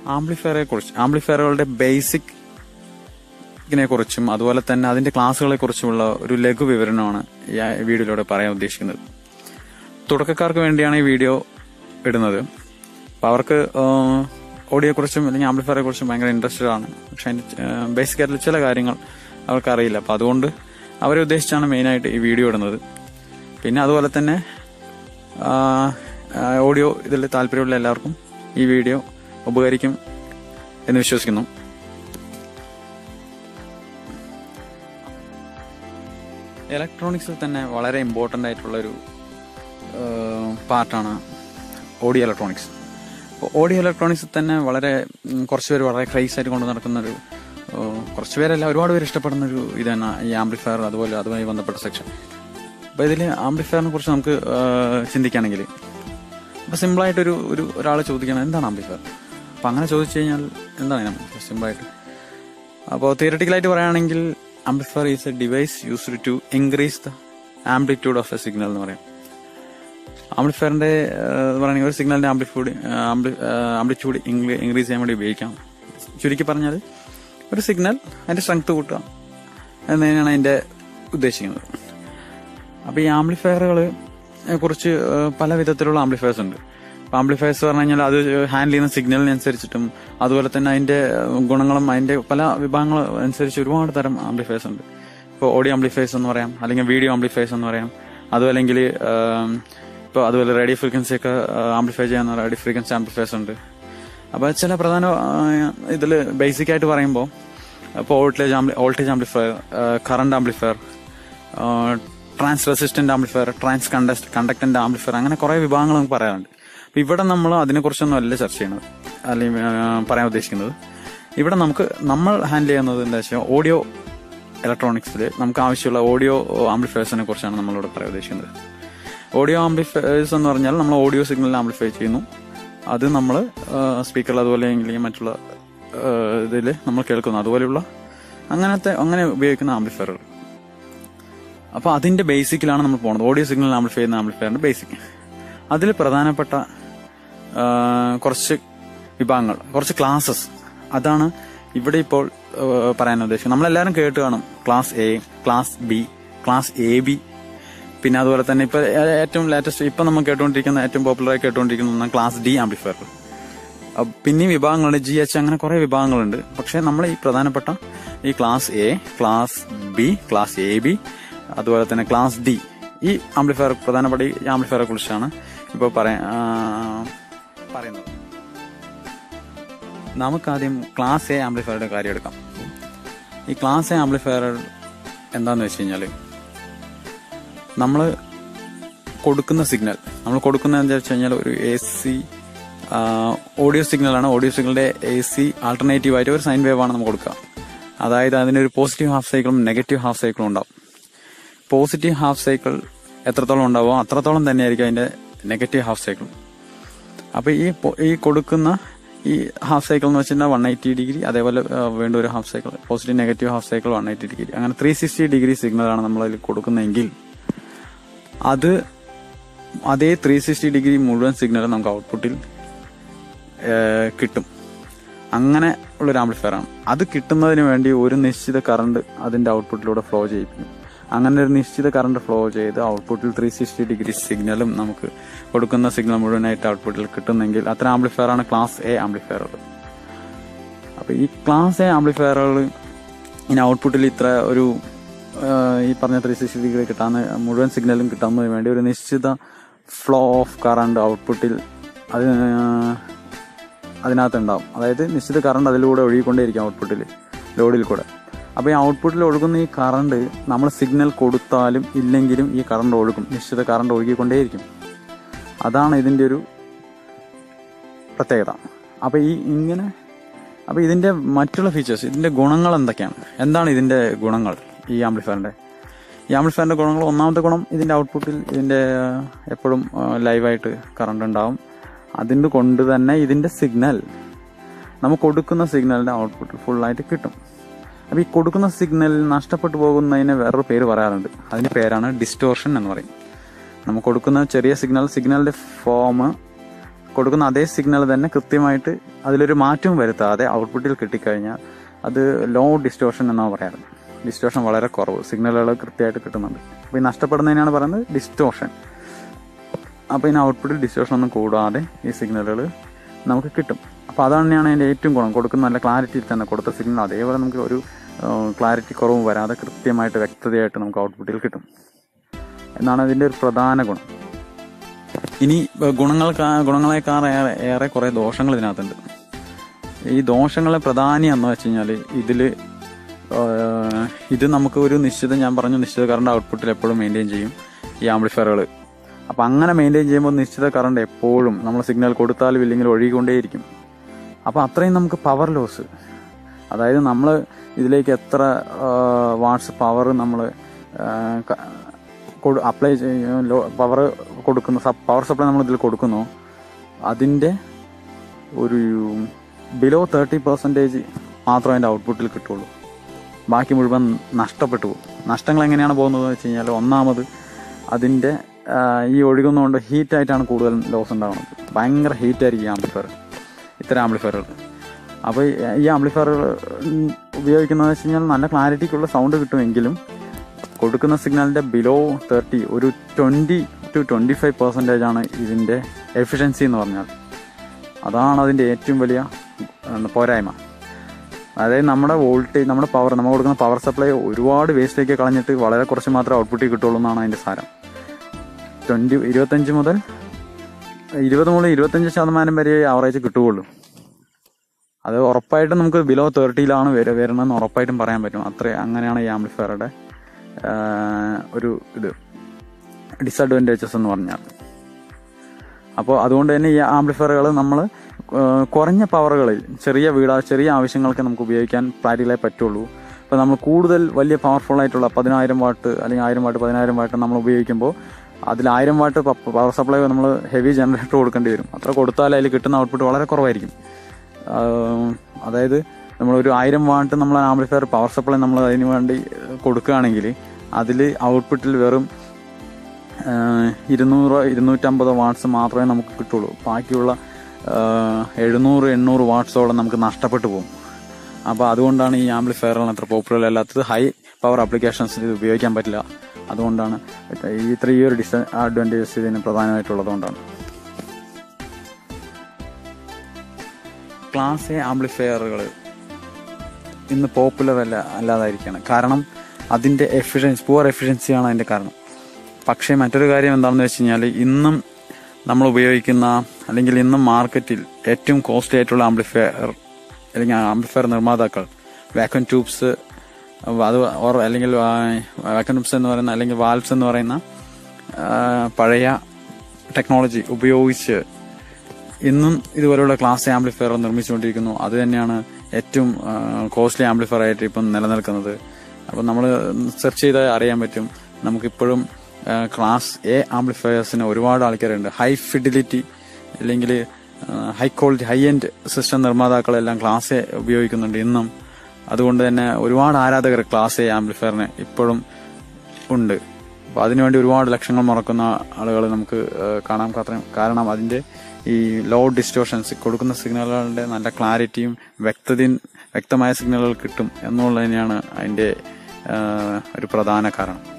ആംപ്ലിഫയറെ കുറിച്ച് ആംപ്ലിഫയറുകളുടെ ബേസിക് ഇതിനെ കുറിച്ചും അതുപോലെ തന്നെ അതിന്റെ ക്ലാസ്സുകളെ കുറിച്ചുമുള്ള ഒരു ലഘു വിവരണമാണ് ഈ വീഡിയോയിലൂടെ പറയാൻ ഉദ്ദേശിക്കുന്നത് തുടക്കക്കാർക്ക് വേണ്ടിയാണ് ഈ വീഡിയോ ഇടുന്നത് അപ്പോൾ അവർക്ക് ഓഡിയോയെ കുറിച്ചും അല്ലെങ്കിൽ ആംപ്ലിഫയറെ കുറിച്ചും ഭയങ്കര ഇൻട്രസ്റ്റഡ് ആണ് പക്ഷെ അതിന്റെ ബേസിക് ആയിട്ടുള്ള ചില കാര്യങ്ങൾ അവർക്ക് അറിയില്ല അപ്പോൾ അതുകൊണ്ട് അവരെ ഉദ്ദേശിച്ചാണ് മെയിനായിട്ട് ഈ വീഡിയോ ഇടുന്നത് പിന്നെ അതുപോലെ തന്നെ ഓഡിയോ ഇതിൽ താല്പര്യമുള്ള എല്ലാവർക്കും ഈ വീഡിയോ ഉപകരിക്കും എന്ന് വിശ്വസിക്കുന്നു ഇലക്ട്രോണിക്സിൽ തന്നെ വളരെ ഇമ്പോർട്ടൻ്റ് ആയിട്ടുള്ള ഒരു പാർട്ടാണ് ഓഡിയോ ഇലക്ട്രോണിക്സ് അപ്പോൾ ഓഡിയോ ഇലക്ട്രോണിക്സിൽ തന്നെ വളരെ ഉം, കുറച്ച് പേര് വളരെ ക്രൈസ് ആയിട്ട് കൊണ്ട് നടക്കുന്ന ഒരു ഏഹ്, കുറച്ച് പേരല്ല ഒരുപാട് പേര് ഇഷ്ടപ്പെടുന്ന ഒരു ഇതാണ് ഈ ആംപ്ലിഫയർ അതുപോലെ അതുമായി ബന്ധപ്പെട്ട സെക്ഷൻ അപ്പോൾ ഇതിൽ ആംപ്ലിഫയറിനെ കുറിച്ച് നമുക്ക് ഏഹ്, ചിന്തിക്കുകയാണെങ്കിൽ അപ്പോൾ സിമ്പിളായിട്ടൊരു ഒരു ഒരാൾ ചോദിക്കണം എന്താണ് ആംപ്ലിഫയർ അപ്പോൾ അങ്ങനെ ചോദിച്ചു കഴിഞ്ഞാൽ എന്താണ് സിമ്പിളായിട്ട് അപ്പോൾ തിയറട്ടിക്കലായിട്ട് പറയുകയാണെങ്കിൽ amplifier is a device used to increase the amplitude of a signal എന്ന് പറയാം ആംപ്ലിഫയറിന്റെ പറയുകയാണെങ്കിൽ ഒരു സിഗ്നലിന്റെ ആംപ്ലിറ്റ്യൂഡ് ആംപ്ലിറ്റ്യൂഡ് ഇൻക്രീസ് ചെയ്യാൻ വേണ്ടി ഉപയോഗിക്കാം ചുരുക്കി പറഞ്ഞാൽ ഒരു സിഗ്നൽ അതിന്റെ സ്ട്രെങ്ത് കൂട്ടുക എന്നതിനാണ് അതിന്റെ ഉദ്ദേശിക്കുന്നത് അപ്പൊ ഈ ആംപ്ലിഫയറുകൾ കുറിച്ച് ഏഹ്, പല വിധത്തിലുള്ള ആംപ്ലിഫയേഴ്സ് ഉണ്ട് അപ്പൊ ആംപ്ലിഫയേഴ്സ് പറഞ്ഞു കഴിഞ്ഞാൽ അത് ഹാൻഡിൽ ചെയ്യുന്ന സിഗ്നലിനനുസരിച്ചിട്ടും അതുപോലെ തന്നെ അതിന്റെ ഏഹ്, ഗുണങ്ങളും അതിന്റെ പല വിഭാഗങ്ങൾ അനുസരിച്ച് ഒരുപാട് തരം ആംപ്ലിഫയേഴ്സ് ഉണ്ട് ഇപ്പോൾ ഓഡിയോ ആംപ്ലിഫയേഴ്സ് എന്ന് പറയാം അല്ലെങ്കിൽ വീഡിയോ ആംപ്ലിഫയേഴ്സ് എന്ന് പറയാം അതും അല്ലെങ്കിൽ ഇപ്പോൾ അതുപോലെ റേഡിയോ ഫ്രീക്വൻസി ഒക്കെ ആംപ്ലിഫൈ ചെയ്യുന്ന റേഡിയോ ഫ്രീക്വൻസി ആംപ്ലിഫയേഴ്സ് ഉണ്ട് അപ്പോൾ ചില പ്രധാന ഇതിൽ ബേസിക് ആയിട്ട് പറയുമ്പോൾ ഇപ്പോൾ voltage voltage amplifier current amplifier trans resistant amplifier trans conduct conductance amplifier അങ്ങനെ കുറെ വിഭാഗങ്ങൾ നമുക്ക് പറയാറുണ്ട് അപ്പൊ ഇവിടെ നമ്മൾ അതിനെക്കുറിച്ചൊന്നും അല്ല ചർച്ച ചെയ്യുന്നത് അല്ലെങ്കിൽ ആ, പറയാൻ ഉദ്ദേശിക്കുന്നത് ഇവിടെ നമുക്ക് നമ്മൾ ഹാൻഡിൽ ചെയ്യുന്നത് എന്താ വെച്ചാൽ ഓഡിയോ ഇലക്ട്രോണിക്സിൽ നമുക്ക് ആവശ്യമുള്ള ഓഡിയോ ആംപ്ലിഫയേഴ്സിനെ കുറിച്ചാണ് നമ്മളിവിടെ പറയാൻ ഉദ്ദേശിക്കുന്നത് ഓഡിയോ ആംപ്ലിഫയേഴ്സ് എന്ന് പറഞ്ഞാൽ നമ്മൾ ഓഡിയോ സിഗ്നൽ ആംപ്ലിഫൈ ചെയ്യുന്നു അത് നമ്മൾ സ്പീക്കറിൽ അതുപോലെ അല്ലെങ്കിൽ മറ്റുള്ള ഇതിൽ നമ്മൾ കേൾക്കുന്നു അതുപോലെയുള്ള അങ്ങനത്തെ അങ്ങനെ ഉപയോഗിക്കുന്ന ആംപ്ലിഫയറുകൾ അപ്പോൾ അതിന്റെ ബേസിക്കിലാണ് നമ്മൾ പോകുന്നത് ഓഡിയോ സിഗ്നൽ ആംപ്ലിഫൈ ചെയ്യുന്ന ആംപ്ലിഫയറിന്റെ ബേസിക് അതിൽ പ്രധാനപ്പെട്ട ആ, കുറച്ച് വിഭാഗങ്ങൾ കുറച്ച് ക്ലാസ്സസ് അതാണ് ഇവിടെ ഇപ്പോൾ ആ, പറയാൻ ഉദ്ദേശിക്കുന്നത് നമ്മളെല്ലാവരും കേട്ട് കാണും class A class B class A B പിന്നെ അതുപോലെ തന്നെ ഇപ്പൊ ഏ- ഏറ്റവും ലേറ്റസ്റ്റ് ഇപ്പൊ നമ്മൾ കേട്ടുകൊണ്ടിരിക്കുന്ന ഏറ്റവും പോപ്പുലറായി കേട്ടുകൊണ്ടിരിക്കുന്ന ഒന്നാണ് ക്ലാസ് ഡി ആംപ്ലിഫയർ പിന്നെയും വിഭാഗങ്ങളുണ്ട് ജി എച്ച് അങ്ങനെ കുറെ വിഭാഗങ്ങളുണ്ട് പക്ഷെ നമ്മൾ ഈ പ്രധാനപ്പെട്ട ഈ class A class B class A B അതുപോലെ തന്നെ ക്ലാസ് ഡി ഈ ആംപ്ലിഫയർ പ്രധാനപ്പെട്ട ഈ ആംപ്ലിഫയറെ കുറിച്ചാണ് ഇപ്പോൾ പറയാ ആ, പറയുന്നത് നമുക്കാദ്യം ക്ലാസ് എ ആംപ്ലിഫയറുടെ കാര്യം എടുക്കാം ഈ ക്ലാസ് എ ആംപ്ലിഫയർ എന്താന്ന് വെച്ച് കഴിഞ്ഞാൽ നമ്മൾ കൊടുക്കുന്ന സിഗ്നൽ നമ്മൾ കൊടുക്കുന്ന എന്താ വെച്ച് കഴിഞ്ഞാൽ ഒരു എ സി ഓഡിയോ സിഗ്നലാണ് ഓഡിയോ സിഗ്നലിന്റെ എ സി ആൾട്ടർനേറ്റീവ് ആയിട്ട് ഒരു സൈൻ വേവ് ആണ് നമ്മൾ കൊടുക്കുക അതായത് അതിനൊരു പോസിറ്റീവ് ഹാഫ് സൈക്കിളും നെഗറ്റീവ് ഹാഫ് സൈക്കിളും ഉണ്ടാവും പോസിറ്റീവ് ഹാഫ് സൈക്കിൾ എത്രത്തോളം ഉണ്ടാവുമോ അത്രത്തോളം തന്നെയായിരിക്കും അതിന്റെ നെഗറ്റീവ് ഹാഫ് സൈക്കിൾ അപ്പൊ ഈ പൊ- ഈ കൊടുക്കുന്ന ഈ ഹാഫ് സൈക്കിൾ എന്ന് വെച്ചിട്ടുണ്ടെങ്കിൽ വൺ എയ്റ്റി ഡിഗ്രി അതേപോലെ ആ, വീണ്ടും ഒരു half cycle positive negative half cycle one eighty degree അങ്ങനെ ത്രീ സിക്സ്റ്റി ഡിഗ്രി സിഗ്നലാണ് നമ്മൾ അതിൽ കൊടുക്കുന്നതെങ്കിൽ അത് അതേ ത്രീ സിക്സ്റ്റി ഡിഗ്രി മുഴുവൻ സിഗ്നൽ നമുക്ക് ഔട്ട്പുട്ടിൽ ഏഹ്, കിട്ടും അങ്ങനെ ഉള്ളൊരു ആംപ്ലിഫയർ ആണ് അത് കിട്ടുന്നതിന് വേണ്ടി ഒരു നിശ്ചിത കറണ്ട് അതിന്റെ ഔട്ട്പുട്ടിലൂടെ ഫ്ലോ ചെയ്യിപ്പിക്കും അങ്ങനെ ഒരു നിശ്ചിത കറണ്ട് ഫ്ലോ ചെയ്ത് ഔട്ട്പുട്ടിൽ ത്രീ സിക്സ്റ്റി ഡിഗ്രി സിഗ്നലും നമുക്ക് കൊടുക്കുന്ന സിഗ്നൽ മുഴുവനായിട്ട് ഔട്ട്പുട്ടിൽ കിട്ടുന്നെങ്കിൽ അത്ര ആംപ്ലിഫയർ ആണ് ക്ലാസ് എ ആംപ്ലിഫയറുകൾ അപ്പൊ ഈ ക്ലാസ് എ ആംപ്ലിഫയറുകൾ ഇനി ഔട്ട്പുട്ടിൽ ഇത്ര ഒരു ആ, ഈ പറഞ്ഞ ത്രീ സിക്സ്റ്റി ഡിഗ്രി കിട്ടാവുന്ന മുഴുവൻ സിഗ്നലും കിട്ടാവുന്നതിന് വേണ്ടി ഒരു നിശ്ചിത ഫ്ലോ ഓഫ് കറണ്ട് ഔട്ട്പുട്ടിൽ അത് അതിനകത്ത് ഉണ്ടാവും അതായത് നിശ്ചിത കറണ്ട് അതിലൂടെ ഒഴുകിക്കൊണ്ടേയിരിക്കും ഔട്ട്പുട്ടിൽ ലോഡിൽ കൂടെ അപ്പോൾ ഈ ഔട്ട്പുട്ടിൽ ഒഴുകുന്ന ഈ കറണ്ട് നമ്മൾ സിഗ്നൽ കൊടുത്താലും ഇല്ലെങ്കിലും ഈ കറണ്ട് ഒഴുകും നിശ്ചിത കറണ്ട് ഒഴുകിക്കൊണ്ടേയിരിക്കും അതാണ് ഇതിൻ്റെ ഒരു പ്രത്യേകത അപ്പോൾ ഈ ഇങ്ങനെ അപ്പോൾ ഇതിൻ്റെ മറ്റുള്ള ഫീച്ചേഴ്സ് ഇതിൻ്റെ ഗുണങ്ങൾ എന്തൊക്കെയാണ് എന്താണ് ഇതിൻ്റെ ഗുണങ്ങൾ ഈ ആംപ്ലിഫയറിൻ്റെ ഈ ആംപ്ലിഫയറിൻ്റെ ഗുണങ്ങൾ ഒന്നാമത്തെ ഗുണം ഇതിൻ്റെ ഔട്ട്പുട്ടിൽ ഇതിൻ്റെ എപ്പോഴും ലൈവായിട്ട് കറണ്ട് ഉണ്ടാവും അതിൻ്റെ കൊണ്ട് തന്നെ ഇതിൻ്റെ സിഗ്നൽ നമുക്ക് കൊടുക്കുന്ന സിഗ്നലിൻ്റെ ഔട്ട്പുട്ട് ഫുള്ളായിട്ട് കിട്ടും അപ്പോൾ ഈ കൊടുക്കുന്ന സിഗ്നൽ നഷ്ടപ്പെട്ടു പോകുന്നതിന് വേറൊരു പേര് പറയാറുണ്ട് അതിൻ്റെ പേരാണ് ഡിസ്റ്റോർഷൻ എന്ന് പറയും നമുക്ക് കൊടുക്കുന്ന ചെറിയ സിഗ്നൽ സിഗ്നലിന്റെ ഫോം കൊടുക്കുന്ന അതേ സിഗ്നൽ തന്നെ കൃത്യമായിട്ട് അതിലൊരു മാറ്റവും വരുത്താതെ ഔട്ട്പുട്ടിൽ കിട്ടിക്കഴിഞ്ഞാൽ അത് ലോ ഡിസ്റ്റോഷൻ എന്നാണ് പറയാറ് ഡിസ്റ്റോഷൻ വളരെ കുറവ് സിഗ്നലുകൾ കൃത്യമായിട്ട് കിട്ടുന്നുണ്ട് അപ്പോൾ ഈ നഷ്ടപ്പെടുന്നതിനാണ് പറയുന്നത് ഡിസ്റ്റോഷൻ അപ്പോൾ ഇതിന് ഔട്ട്പുട്ടിൽ ഡിസ്റ്റോഷൻ ഒന്നും കൂടാതെ ഈ സിഗ്നലുകൾ നമുക്ക് കിട്ടും അപ്പോൾ അതാണ് തന്നെയാണ് അതിൻ്റെ ഏറ്റവും ഗുണം കൊടുക്കുന്ന നല്ല ക്ലാരിറ്റിയിൽ തന്നെ കൊടുത്ത സിഗ്നൽ അതേപോലെ നമുക്ക് ഒരു ക്ലാരിറ്റി കുറവും വരാതെ കൃത്യമായിട്ട് വ്യക്തതയായിട്ട് നമുക്ക് ഔട്ട്പുട്ടിൽ കിട്ടും എന്നാണ് അതിൻ്റെ ഒരു പ്രധാന ഗുണം ഇനി ഗുണങ്ങൾക്ക് ഗുണങ്ങളെക്കാൾ ഏറെ ഏറെ കുറേ ദോഷങ്ങൾ ഇതിനകത്തുണ്ട് ഈ ദോഷങ്ങളെ പ്രധാനം എന്ന് വെച്ച് കഴിഞ്ഞാൽ ഇതിൽ ഇത് നമുക്ക് ഒരു നിശ്ചിത ഞാൻ പറഞ്ഞു നിശ്ചിത കറണ്ട് ഔട്ട്പുട്ടിൽ എപ്പോഴും മെയിൻറ്റെയിൻ ചെയ്യും ഈ ആംപ്ലിഫയറുകൾ അപ്പം അങ്ങനെ മെയിൻറ്റെയിൻ ചെയ്യുമ്പോൾ നിശ്ചിത കറണ്ട് എപ്പോഴും നമ്മൾ സിഗ്നൽ കൊടുത്താലും ഇല്ലെങ്കിൽ ഒഴുകിക്കൊണ്ടേയിരിക്കും അപ്പോൾ അത്രയും നമുക്ക് പവർ ലോസ് അതായത് നമ്മൾ ഇതിലേക്ക് എത്ര വാട്ട്സ് പവർ നമ്മൾ അപ്ലൈ പവർ കൊടുക്കുന്നു പവർ സപ്ലൈ നമ്മൾ ഇതിൽ കൊടുക്കുന്നു അതിൻ്റെ ഒരു ബിലോ തേർട്ടി പെർസെൻറ്റേജ് മാത്രമേ അതിൻ്റെ ഔട്ട്പുട്ടിൽ കിട്ടുള്ളൂ ബാക്കി മുഴുവൻ നഷ്ടപ്പെട്ടു പോകും നഷ്ടങ്ങൾ എങ്ങനെയാണ് പോകുന്നത് വെച്ച് കഴിഞ്ഞാൽ ഒന്നാമത് അതിൻ്റെ ഈ ഒഴുകുന്നതുകൊണ്ട് ഹീറ്റായിട്ടാണ് കൂടുതൽ ലോസ് ഉണ്ടാകുന്നത് ഭയങ്കര ഹീറ്റായിരിക്കും ഈ ആംപ്ലിഫയർ ഇത്തരം ആംപ്ലിഫയറുകൾ അപ്പോൾ ഈ ആംപ്ലിഫയറുകൾ ഉപയോഗിക്കുന്നതെന്ന് വെച്ച് കഴിഞ്ഞാൽ നല്ല ക്ലാരിറ്റിക്കുള്ള സൗണ്ട് കിട്ടുമെങ്കിലും കൊടുക്കുന്ന സിഗ്നലിൻ്റെ ബിലോ തേർട്ടി ഒരു twenty to twenty five percentage ആണ് ഇതിൻ്റെ എഫിഷ്യൻസി എന്ന് പറഞ്ഞാൽ അതാണ് അതിൻ്റെ ഏറ്റവും വലിയ പോരായ്മ അതായത് നമ്മുടെ വോൾട്ടേജ് നമ്മുടെ പവർ നമ്മൾ കൊടുക്കുന്ന പവർ സപ്ലൈ ഒരുപാട് വേസ്റ്റിലേക്ക് കളഞ്ഞിട്ട് വളരെ കുറച്ച് മാത്രമേ ഔട്ട്പുട്ടിൽ കിട്ടുള്ളൂ എന്നാണ് അതിൻ്റെ സാരം ട്വൻറ്റി ഇരുപത്തഞ്ച് മുതൽ ഇരുപത് മുതൽ ഇരുപത്തഞ്ച് ശതമാനം വരെ ആവറേജ് കിട്ടുകയുള്ളൂ അത് ഉറപ്പായിട്ടും നമുക്ക് ബിലോ തേർട്ടിയിലാണ് വരണമെന്ന് ഉറപ്പായിട്ടും പറയാൻ പറ്റും അത്ര അങ്ങനെയാണ് ഈ ആംപ്ലിഫയറുടെ ഒരു ഇത് ഡിസഡ്വാൻറ്റേജസ് എന്ന് പറഞ്ഞാൽ അപ്പോൾ അതുകൊണ്ട് തന്നെ ഈ ആംപ്ലിഫയറുകൾ നമ്മൾ കുറഞ്ഞ പവറുകളിൽ ചെറിയ വീടാ ചെറിയ ആവശ്യങ്ങൾക്ക് നമുക്ക് ഉപയോഗിക്കാൻ പ്രാക്ടിക്കലായി പറ്റുള്ളൂ ഇപ്പോൾ നമ്മൾ കൂടുതൽ വലിയ പവർഫുൾ ആയിട്ടുള്ള പതിനായിരം വാട്ട് അല്ലെങ്കിൽ ആയിരം വാട്ട് പതിനായിരം വാട്ട് നമ്മൾ ഉപയോഗിക്കുമ്പോൾ അതിൽ ആയിരം വാട്ട് പവർ സപ്ലൈ നമ്മൾ ഹെവി ജനറേറ്റർ കൊടുക്കേണ്ടി വരും അത്ര കൊടുത്താൽ അതിൽ കിട്ടുന്ന ഔട്ട്പുട്ട് വളരെ കുറവായിരിക്കും അതായത് നമ്മളൊരു ആയിരം വാട്ട് നമ്മൾ ആംപ്ലിഫയർ പവർ സപ്ലൈ നമ്മൾ അതിന് വേണ്ടി കൊടുക്കുകയാണെങ്കിൽ അതിൽ ഔട്ട്പുട്ടിൽ വെറും ഇരുന്നൂറ് ഇരുന്നൂറ്റമ്പത് വാട്ട്സ് മാത്രമേ നമുക്ക് കിട്ടുള്ളൂ ബാക്കിയുള്ള എഴുന്നൂറ് എണ്ണൂറ് വാട്ട്സോളം നമുക്ക് നഷ്ടപ്പെട്ടു പോകും അപ്പോൾ അതുകൊണ്ടാണ് ഈ ആംപ്ലിഫയറുകൾ അത്ര പോപ്പുലർ അല്ലാത്തത് ഹൈ പവർ ആപ്ലിക്കേഷൻസ് ഇത് ഉപയോഗിക്കാൻ പറ്റില്ല അതുകൊണ്ടാണ് ഈ ഇത്ര ഈ ഒരു ഡിസ് അഡ്വാൻറ്റേജസ് ഇതിന് പ്രധാനമായിട്ടുള്ളതുകൊണ്ടാണ് ക്ലാസ് എ ആംപ്ലിഫയറുകൾ ഇന്ന് പോപ്പുലർ അല്ല അല്ലാതായിരിക്കുകയാണ് കാരണം അതിൻ്റെ എഫിഷ്യൻസി പുവർ എഫിഷ്യൻസിയാണ് അതിൻ്റെ കാരണം പക്ഷേ മറ്റൊരു കാര്യം എന്താണെന്ന് വെച്ച് കഴിഞ്ഞാൽ ഇന്നും നമ്മൾ ഉപയോഗിക്കുന്ന അല്ലെങ്കിൽ ഇന്നും മാർക്കറ്റിൽ ഏറ്റവും കോസ്റ്റ്ലി ആയിട്ടുള്ള ആംപ്ലിഫയർ അല്ലെങ്കിൽ ആംപ്ലിഫയർ നിർമ്മാതാക്കൾ വാക്വം ട്യൂബ്സ് അത് ഓർ അല്ലെങ്കിൽ വാക്വം ട്യൂബ്സ് എന്ന് പറയുന്ന അല്ലെങ്കിൽ വാൽവ്സ് എന്ന് പറയുന്ന പഴയ ടെക്നോളജി ഉപയോഗിച്ച് ഇന്നും ഇതുപോലെയുള്ള ക്ലാസ് ആംപ്ലിഫയർ നിർമ്മിച്ചുകൊണ്ടിരിക്കുന്നു അത് തന്നെയാണ് ഏറ്റവും കോസ്റ്റ്ലി ആംപ്ലിഫയർ ആയിട്ട് ഇപ്പം നിലനിൽക്കുന്നത് അപ്പം നമ്മൾ സെർച്ച് ചെയ്താൽ അറിയാൻ പറ്റും നമുക്കിപ്പോഴും ക്ലാസ് എ ആംപ്ലിഫയേഴ്സിന് ഒരുപാട് ആൾക്കാരുണ്ട് ഹൈ ഫിഡിലിറ്റി അല്ലെങ്കിൽ high quality high end system നിർമ്മാതാക്കളെല്ലാം ക്ലാസ് എ ഉപയോഗിക്കുന്നുണ്ട് ഇന്നും അതുകൊണ്ട് തന്നെ ഒരുപാട് ആരാധകർ ക്ലാസ് എ ആംപ്ലിഫയറിന് ഇപ്പോഴും ഉണ്ട് അപ്പോൾ അതിനുവേണ്ടി ഒരുപാട് ലക്ഷങ്ങൾ മുടക്കുന്ന ആളുകൾ നമുക്ക് കാണാൻ കാരണം അതിൻ്റെ ഈ ലോ ഡിസ്റ്റോഷൻസ് കൊടുക്കുന്ന സിഗ്നലുകളുടെ നല്ല ക്ലാരിറ്റിയും വ്യക്തതയും വ്യക്തമായ സിഗ്നലുകൾ കിട്ടും എന്നുള്ളത് തന്നെയാണ് അതിൻ്റെ ഒരു പ്രധാന കാരണം